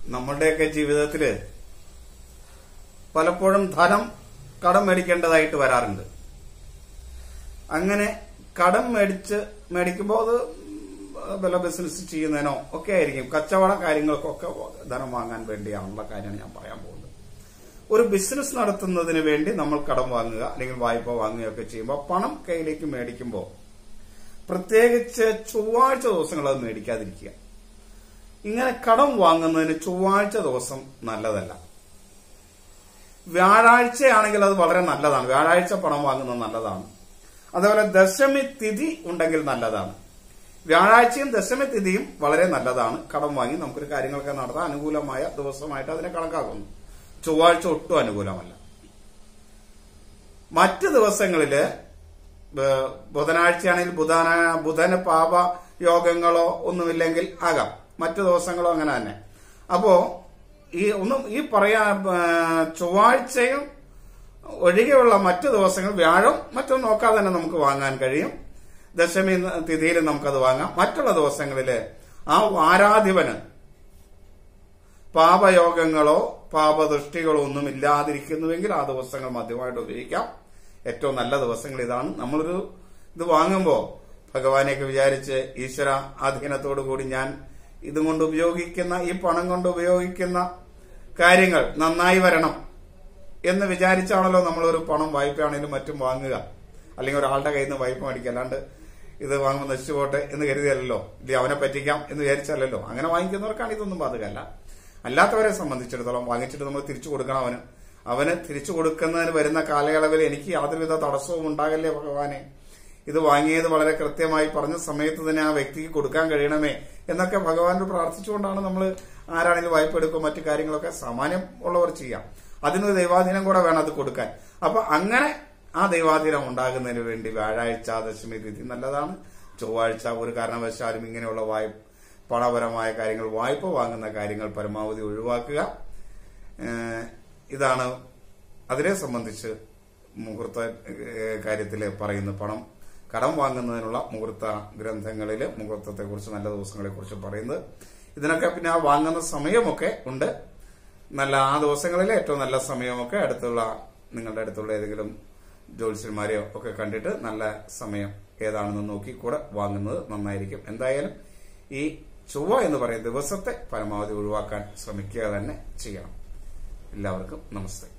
നമ്മളുടെയൊക്കെ ജീവിതത്തില് പലപ്പോഴും ധനം കടം മേടിക്കേണ്ടതായിട്ട് വരാറുണ്ട് അങ്ങനെ കടം മേടിച്ച് മേടിക്കുമ്പോൾ അത് വല്ല ബിസിനസ് ചെയ്യുന്നതിനോ ഒക്കെ ആയിരിക്കും കച്ചവട കാര്യങ്ങൾക്കൊക്കെ ധനം വാങ്ങാൻ വേണ്ടിയാണുള്ള കാര്യമാണ് ഞാൻ പറയാൻ പോകുന്നത് ഒരു ബിസിനസ് നടത്തുന്നതിന് വേണ്ടി നമ്മൾ കടം വാങ്ങുക അല്ലെങ്കിൽ വായ്പ വാങ്ങുകയൊക്കെ ചെയ്യുമ്പോൾ പണം കയ്യിലേക്ക് മേടിക്കുമ്പോൾ പ്രത്യേകിച്ച് ചൊവ്വാഴ്ച ദിവസങ്ങൾ അത് മേടിക്കാതിരിക്കുക ഇങ്ങനെ കടം വാങ്ങുന്നതിന് ചൊവ്വാഴ്ച ദിവസം നല്ലതല്ല വ്യാഴാഴ്ചയാണെങ്കിൽ അത് വളരെ നല്ലതാണ് വ്യാഴാഴ്ച പണം വാങ്ങുന്നത് നല്ലതാണ് അതുപോലെ ദശമി തിഥി ഉണ്ടെങ്കിൽ നല്ലതാണ് വ്യാഴാഴ്ചയും ദശമി തിഥിയും വളരെ നല്ലതാണ് കടം വാങ്ങി നമുക്കൊരു കാര്യങ്ങളൊക്കെ നടത്താൻ അനുകൂലമായ ദിവസമായിട്ട് അതിനെ കണക്കാക്കുന്നു ചൊവ്വാഴ്ച ഒട്ടും അനുകൂലമല്ല മറ്റ് ദിവസങ്ങളില് ബ- ബുധനാഴ്ചയാണെങ്കിൽ ബുധന ബുധന് പാപ യോഗങ്ങളോ ഒന്നുമില്ലെങ്കിൽ ആകാം മറ്റു ദിവസങ്ങളോ അങ്ങനെ തന്നെ അപ്പോ ഈ ഒന്നും ഈ പറയാ ആ, ചൊവ്വാഴ്ചയും ഒഴികെയുള്ള മറ്റു ദിവസങ്ങൾ വ്യാഴം മറ്റും നോക്കാതെ തന്നെ നമുക്ക് വാങ്ങാൻ കഴിയും ദശമി തിഥിയിൽ നമുക്കത് വാങ്ങാം മറ്റുള്ള ദിവസങ്ങളില് ആ ആരാധിപന് പാപയോഗങ്ങളോ പാപദൃഷ്ടികളോ ഒന്നും ഇല്ലാതിരിക്കുന്നുവെങ്കിൽ ആ ദിവസങ്ങൾ മദ്യമായിട്ട് ഉപയോഗിക്കാം ഏറ്റവും നല്ല ദിവസങ്ങൾ ഇതാണ് നമ്മളൊരു ഇത് വാങ്ങുമ്പോൾ ഭഗവാനെയൊക്കെ വിചാരിച്ച് ഈശ്വര അധീനത്തോടു കൂടി ഞാൻ ഇതും കൊണ്ട് ഉപയോഗിക്കുന്ന ഈ പണം കൊണ്ട് ഉപയോഗിക്കുന്ന കാര്യങ്ങൾ നന്നായി വരണം എന്ന് വിചാരിച്ചാണല്ലോ നമ്മളൊരു പണം വായ്പയാണെങ്കിലും മറ്റും വാങ്ങുക അല്ലെങ്കിൽ ഒരാളുടെ കയ്യിൽ നിന്ന് വായ്പ മേടിക്കുക അല്ലാണ്ട് ഇത് വാങ്ങുമ്പോൾ നശിച്ചു പോട്ടെ എന്ന് കരുതിയല്ലോ ഇത് അവനെ പറ്റിക്കാം എന്ന് വിചാരിച്ചല്ലോ അങ്ങനെ വാങ്ങിക്കുന്നവർക്കാണ് ഇതൊന്നും ബാധകമല്ല അല്ലാത്തവരെ സംബന്ധിച്ചിടത്തോളം വാങ്ങിച്ചിട്ട് നമ്മൾ തിരിച്ചു കൊടുക്കണം അവന് അവന് തിരിച്ചു കൊടുക്കുന്നതിന് വരുന്ന കാലയളവിൽ എനിക്ക് യാതൊരുവിധ തടസ്സവും ഉണ്ടാകല്ലേ ഭഗവാനെ ഇത് വാങ്ങിയത് വളരെ കൃത്യമായി പറഞ്ഞ സമയത്ത് തന്നെ ആ വ്യക്തിക്ക് കൊടുക്കാൻ കഴിയണമേ എന്നൊക്കെ ഭഗവാനോട് പ്രാർത്ഥിച്ചുകൊണ്ടാണ് നമ്മൾ ആരാണെങ്കിലും വായ്പ എടുക്കുക മറ്റു കാര്യങ്ങളൊക്കെ സാമാന്യം ഉള്ളവർ ചെയ്യാം അതിനൊരു ദൈവാധീനം കൂടെ വേണം അത് കൊടുക്കാൻ അപ്പൊ അങ്ങനെ ആ ദൈവാധീനം ഉണ്ടാകുന്നതിന് വേണ്ടി വ്യാഴാഴ്ച ദശമി തിഥി നല്ലതാണ് ചൊവ്വാഴ്ച ഒരു കാരണവശാലും ഇങ്ങനെയുള്ള വായ്പ പണപരമായ കാര്യങ്ങൾ വായ്പ വാങ്ങുന്ന കാര്യങ്ങൾ പരമാവധി ഒഴിവാക്കുക ഏഹ് ഇതാണ് അതിനെ സംബന്ധിച്ച് മുഹൂർത്ത കാര്യത്തിൽ പറയുന്ന പണം കടം വാങ്ങുന്നതിനുള്ള മുഹൂർത്ത ഗ്രന്ഥങ്ങളിൽ മുഹൂർത്തത്തെക്കുറിച്ച് നല്ല ദിവസങ്ങളെക്കുറിച്ച് പറയുന്നത് ഇതിനൊക്കെ പിന്നെ ആ വാങ്ങുന്ന സമയമൊക്കെ ഉണ്ട് നല്ല ആ ദിവസങ്ങളിൽ ഏറ്റവും നല്ല സമയമൊക്കെ അടുത്തുള്ള നിങ്ങളുടെ അടുത്തുള്ള ഏതെങ്കിലും ജ്യോത്സ്യന്മാരെയോ ഒക്കെ കണ്ടിട്ട് നല്ല സമയം ഏതാണെന്ന് നോക്കി കൂടെ വാങ്ങുന്നത് നന്നായിരിക്കും എന്തായാലും ഈ ചൊവ്വ എന്ന് പറയുന്ന ദിവസത്തെ പരമാവധി ഒഴിവാക്കാൻ ശ്രമിക്കുക തന്നെ ചെയ്യണം എല്ലാവർക്കും നമസ്തേ